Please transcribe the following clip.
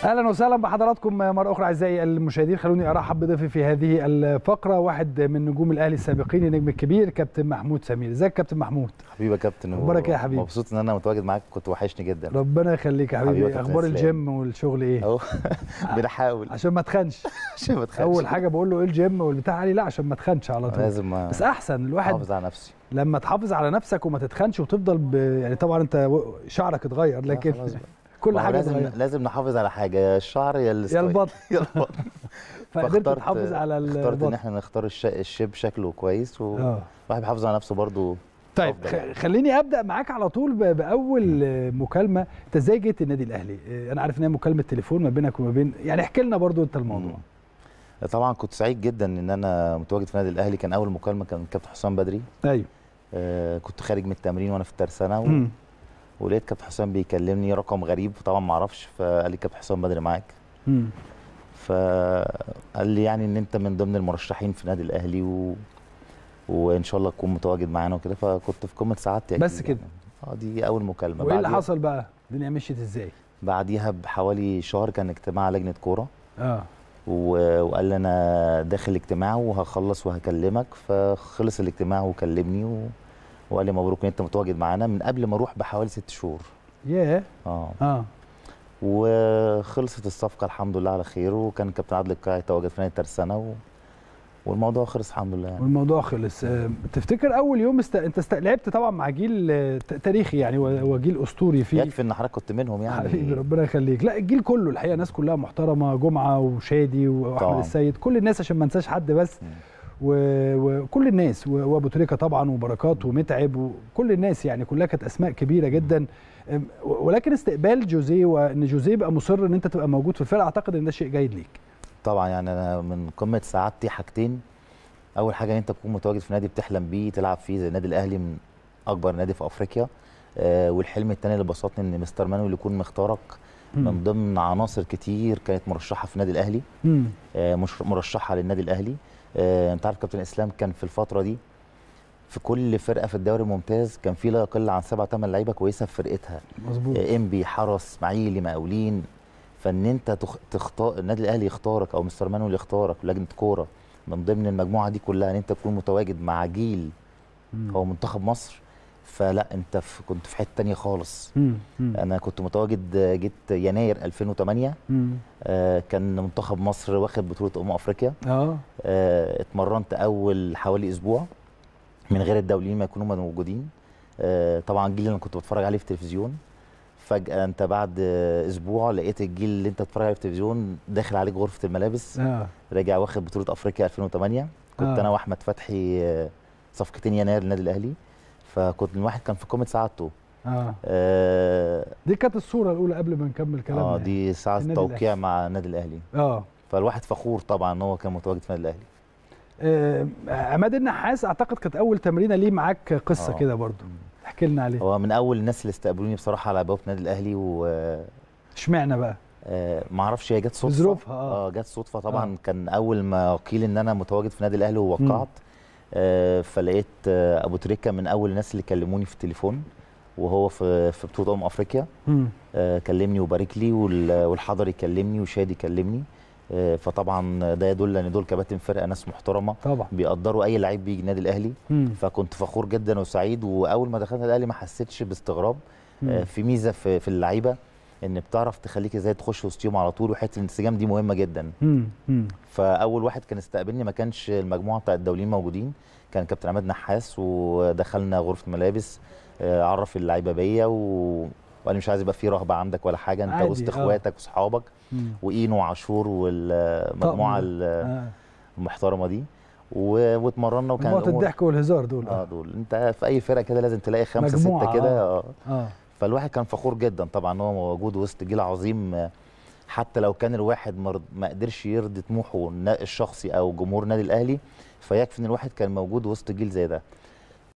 اهلا وسهلا بحضراتكم مره اخرى اعزائي المشاهدين خلوني ارحب بضيفي في هذه الفقره واحد من نجوم الاهلي السابقين النجم الكبير كابتن محمود سمير ازيك كابتن محمود حبيبي يا كابتن اخبارك إيه يا حبيبي مبسوط ان انا متواجد معاك كنت وحشني جدا ربنا يخليك يا حبيبي حبيبي يا كابتن اخبار إسلام. الجيم والشغل ايه اهو بنحاول عشان ما تخنش عشان ما تخافش اول حاجه بقول له ايه الجيم والبتاع علي لا عشان ما تخنش على طول لازم بس احسن الواحد احافظ على نفسي لما تحافظ على نفسك وما تتخنش وتفضل ب... يعني طبعا انت و- شعرك اتغير لا، لكن خلاص بقى. كل ما هو حاجه لازم اتغير لازم نحافظ على حاجه يا الشعر يا يا الستايل البطن يا البطن فقدرت فاخترت- تحافظ على اخترت ان البطن احنا نختار الش... الشيب شكله كويس اه والواحد بيحافظ على نفسه برضه طيب أفضل خ- يعني. خليني ابدا معاك على طول ب- باول آه، مكالمه انت ازاي جيت النادي الاهلي آه، انا عارف ان هي مكالمه تليفون ما بينك وما بين يعني احكي لنا برضو انت الموضوع طبعا كنت سعيد جدا ان انا متواجد في النادي الاهلي كان اول مكالمه كان كابتن حسام بدري ايوه آه كنت خارج من التمرين وانا في الترسانه و... مم. ولقيت كابتن حسام بيكلمني رقم غريب طبعا ما اعرفش فقال لي كابتن حسام بدري معاك مم. فقال لي يعني ان انت من ضمن المرشحين في النادي الاهلي و... وان شاء الله تكون متواجد معانا وكده فكنت في قمه سعادتي بس أكيد كده؟ يعني. اه دي اول مكالمه وايه اللي بعديها- حصل بقى الدنيا مشيت ازاي بعديها بحوالي شهر كان اجتماع لجنه كوره اه و- وقال لي انا داخل اجتماع وهخلص وهكلمك فخلص الاجتماع وكلمني و... وقال لي مبروك ان انت متواجد معانا من قبل ما اروح بحوالي ست شهور ياه اه اه وخلصت الصفقه الحمد لله على خير وكان كابتن عادل القاعي تواجد في نادي الترسانه و... والموضوع خلص الحمد لله يعني. والموضوع خلص آه، تفتكر اول يوم است... انت است... لعبت طبعا مع جيل آه، ت- تاريخي يعني و- وجيل اسطوري فيه يكفي ان حضرتك كنت منهم يعني حبيبي ربنا يخليك لا الجيل كله الحقيقه ناس كلها محترمه جمعه وشادي واحمد طبعاً. السيد كل الناس عشان ما انساش حد بس مم. و- وكل الناس و- وابو تريكه طبعا وبركات ومتعب وكل الناس يعني كلها كانت اسماء كبيره جدا أم، و- ولكن استقبال جوزيه وان جوزيه يبقى مصر ان انت تبقى موجود في الفرقه اعتقد ان ده شيء جيد ليك طبعا يعني انا من قمه سعادتي حاجتين اول حاجه ان انت تكون متواجد في نادي بتحلم بيه تلعب فيه زي النادي الاهلي من اكبر نادي في افريقيا آه والحلم الثاني اللي بسطني ان مستر مانويل يكون مختارك من ضمن عناصر كتير كانت مرشحه في النادي الاهلي مم. آه مش مرشحه للنادي الاهلي آه انت عارف كابتن اسلام كان في الفتره دي في كل فرقه في الدوري الممتاز كان في لا يقل عن سبع ثمان لعيبه كويسه في فرقتها مظبوط آه، انبي حرس اسماعيلي مقاولين فان انت تخ- تختار النادي الاهلي يختارك او مستر مانويل يختارك لجنه كوره من ضمن المجموعه دي كلها ان انت تكون متواجد مع جيل مم. هو منتخب مصر فلا انت في كنت في حته تانية خالص مم. مم. انا كنت متواجد آه، جيت يناير 2008 مم. آه، كان منتخب مصر واخد بطوله امم افريقيا اه آه، اتمرنت اول حوالي اسبوع من غير الدوليين ما يكونوا موجودين آه، طبعا الجيل اللي انا كنت بتفرج عليه في التلفزيون فجاه انت بعد آه، اسبوع لقيت الجيل اللي انت بتتفرج عليه في التلفزيون داخل عليك غرفه الملابس اه راجع واخد بطوله افريقيا 2008 كنت آه. انا واحمد فتحي آه، صفقتين يناير للنادي الاهلي فكنت الواحد كان في قمه سعادته اه اه, دي كانت الصوره الاولى قبل ما نكمل كلامنا آه يعني. دي ساعه النادي توقيع مع النادي الاهلي اه فالواحد فخور طبعا ان هو كان متواجد في النادي الاهلي آه، عماد النحاس اعتقد كانت اول تمرينه ليه معاك قصه آه. كده برضو احكي لنا عليه هو من اول الناس اللي استقبلوني بصراحه على بوابه النادي الاهلي و اشمعنى بقى آه، ما اعرفش هي جت صدفه بظروفها، آه. اه جت صدفه طبعا آه. آه. كان اول ما قيل ان انا متواجد في النادي الاهلي ووقعت آه فلقيت آه ابو تريكه من اول الناس اللي كلموني في التليفون وهو في في بطوله امم افريقيا مم. آه كلمني وبارك لي وال- والحضري كلمني وشادي كلمني آه فطبعا ده يدل ان دول كباتن فرقه ناس محترمه طبعا بيقدروا اي لعيب بيجي النادي الاهلي مم. فكنت فخور جدا وسعيد واول ما دخلت الاهلي ما حسيتش باستغراب آه، مم. في ميزه في في اللعيبه ان بتعرف تخليك ازاي تخش وسطيهم على طول وحته الانسجام دي مهمه جدا مم. مم. فاول واحد كان استقبلني ما كانش المجموعه بتاع الدوليين موجودين كان كابتن عماد نحاس ودخلنا غرفه ملابس آه، عرف اللعيبه بيا و... وقال لي مش عايز يبقى في رهبه عندك ولا حاجه انت عادي، وسط آه. اخواتك واصحابك مم. واينو وعاشور والمجموعه طقم. ال- آه. المحترمه دي و... واتمرنا وكان مجموعه الأمور- الضحك والهزار دول اه دول انت في اي فرقه كده لازم تلاقي خمسه مجموعة، سته كده آه. آه. اه فالواحد كان فخور جدا طبعا ان هو موجود وسط جيل عظيم آه، حتى لو كان الواحد مرض- ما قدرش يرضي طموحه النا- الشخصي او جمهور النادي الاهلي فيكفي ان الواحد كان موجود وسط جيل زي ده